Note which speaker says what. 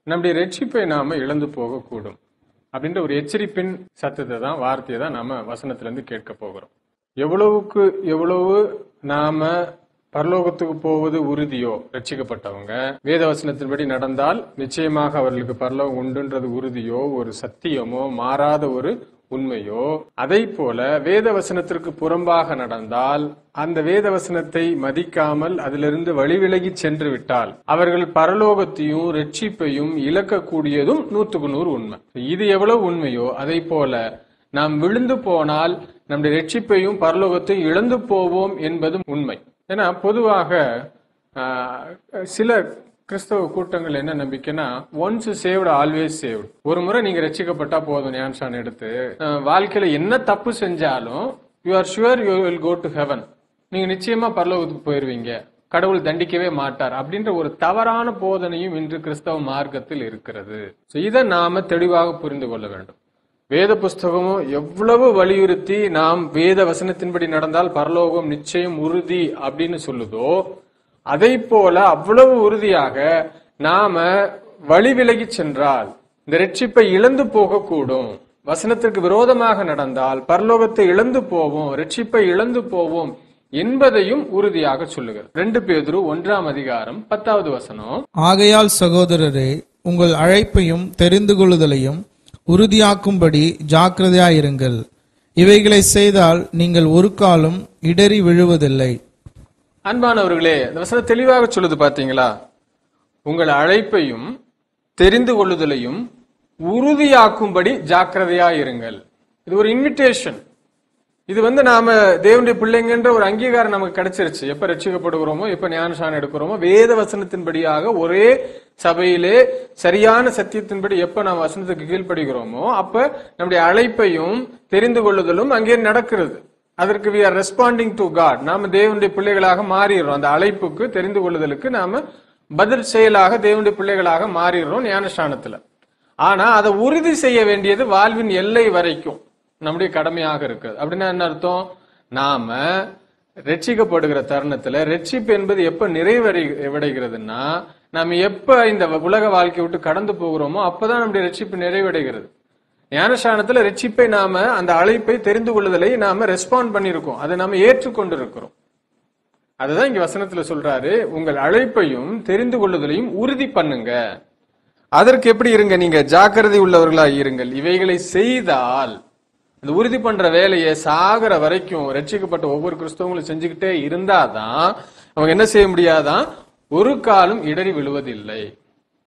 Speaker 1: நம்முடைய ரட்சிப்பை நாம இழந்து போகக்கூடும் அப்படின்ற ஒரு எச்சரிப்பின் சத்தத்தை தான் வார்த்தையை தான் நாம வசனத்துல இருந்து கேட்க போகிறோம் எவ்வளவுக்கு எவ்வளவு நாம பரலோகத்துக்கு போவது உறுதியோ ரட்சிக்கப்பட்டவங்க வேத வசனத்தின்படி நடந்தால் நிச்சயமாக அவர்களுக்கு பரலோகம் உண்டுன்றது உறுதியோ ஒரு சத்தியமோ மாறாத ஒரு உண்மையோ அதை போல வேத வசனத்திற்கு புறம்பாக நடந்தால் அந்த வேத வசனத்தை மதிக்காமல் அதிலிருந்து வழிவிலகி சென்று விட்டால் அவர்கள் பரலோகத்தையும் ரட்சிப்பையும் இழக்கக்கூடியதும் நூற்றுக்கு நூறு உண்மை இது எவ்வளவு உண்மையோ அதை போல நாம் விழுந்து போனால் நம்முடைய ரட்சிப்பையும் பரலோகத்தையும் இழந்து போவோம் என்பதும் உண்மை ஏன்னா பொதுவாக ஆஹ், சில கிறிஸ்தவ கூட்டங்கள் என்ன நம்பிக்கைன்னா ஒன்ஸ் சேவ்டு ஆல்வேஸ் சேவ்டு ஒரு முறை நீங்க ரட்சிக்கப்பட்டா போதும் ஞான்சான் எடுத்து ஆஹ், வாழ்க்கையில என்ன தப்பு செஞ்சாலும் you are sure you will go to heaven நீங்க நிச்சயமா பரலோகத்துக்கு போயிருவீங்க கடவுள் தண்டிக்கவே மாட்டார் அப்படின்ற ஒரு தவறான போதனையும் இன்று கிறிஸ்தவ மார்க்கத்தில் இருக்கிறது So, இதை நாம தெளிவாக புரிந்து கொள்ள வேண்டும் வேத புஸ்தகமும் எவ்வளவு வலியுறுத்தி நாம் வேத வசனத்தின்படி நடந்தால் பரலோகம் நிச்சயம் உறுதி அப்படின்னு சொல்லுதோ அதை போல அவ்வளவு உறுதியாக நாம வழி விலகி சென்றால் இந்த ரட்சிப்பை இழந்து போகக்கூடும் வசனத்திற்கு விரோதமாக நடந்தால் பரலோகத்தை இழந்து போவோம் ரட்சிப்பை இழந்து போவோம் என்பதையும் உறுதியாக சொல்லுகிறது ரெண்டு பேதுரு ஒன்றாம் அதிகாரம் பத்தாவது வசனம்
Speaker 2: ஆகையால் சகோதரரே உங்கள் அழைப்பையும் தெரிந்து கொள்ளுதலையும் உறுதியாக்கும்படி ஜாக்கிரதையாயிருங்கள் இவைகளை செய்தால் நீங்கள் ஒரு காலம் இடறி விழுவதில்லை
Speaker 1: அன்பானவர்களே இந்த வசனம் தெளிவாக சொல்லுது பாத்தீங்களா உங்கள் அழைப்பையும் தெரிந்து கொள்ளுதலையும் உறுதியாக்கும்படி ஜாக்கிரதையா இருங்கள் இது ஒரு இன்விடேஷன் இது வந்து நாம தேவனுடைய பிள்ளைங்கன்ற ஒரு அங்கீகாரம் நமக்கு கிடைச்சிருச்சு எப்ப ரட்சிக்கப்படுகிறோமோ எப்ப ஞானசானம் எடுக்கிறோமோ வேத வசனத்தின்படியாக ஒரே சபையிலே சரியான சத்தியத்தின்படி எப்ப நாம் வசனத்துக்கு கீழ்ப்படுகிறோமோ அப்ப நம்முடைய அழைப்பையும் தெரிந்து கொள்ளுதலும் அங்கே நடக்கிறது அதற்கு we are responding to God நாம தேவனுடைய பிள்ளைகளாக மாறிடுறோம் அந்த அழைப்புக்கு தெரிந்து கொள்ளுதலுக்கு நாம பதில் செயலாக தேவனுடைய பிள்ளைகளாக மாறிடுறோம் ஞானஸ்தானத்துல ஆனா அதை உறுதி செய்ய வேண்டியது வாழ்வின் எல்லை வரைக்கும் நம்முடைய கடமையாக இருக்குது அப்படின்னா என்ன அர்த்தம் நாம ரட்சிக்கப்படுகிற தருணத்துல ரட்சிப்பு என்பது எப்ப நிறைவடைகிறதுன்னா நாம எப்ப இந்த உலக வாழ்க்கையை விட்டு கடந்து போகிறோமோ அப்பதான் நம்முடைய ரட்சிப்பு நிறைவடைகிறது ஞானஸ்தானத்துல ரட்சிப்பை நாம அந்த அழைப்பை தெரிந்து கொள்ளுதலை நாம ரெஸ்பாண்ட் பண்ணியிருக்கோம் அதை நாம ஏற்றுக்கொண்டு இருக்கிறோம் அதுதான் இங்க வசனத்துல சொல்றாரு உங்கள் அழைப்பையும் தெரிந்து கொள்ளுதலையும் உறுதி பண்ணுங்க அதற்கு எப்படி இருங்க நீங்க ஜாக்கிரதை உள்ளவர்களா இருங்கள் இவைகளை செய்தால் அந்த உறுதி பண்ற வேலையை சாகிற வரைக்கும் ரட்சிக்கப்பட்ட ஒவ்வொரு கிறிஸ்தவங்களும் செஞ்சுக்கிட்டே இருந்தாதான் அவங்க என்ன செய்ய முடியாதான் ஒரு காலம் இடறி விழுவதில்லை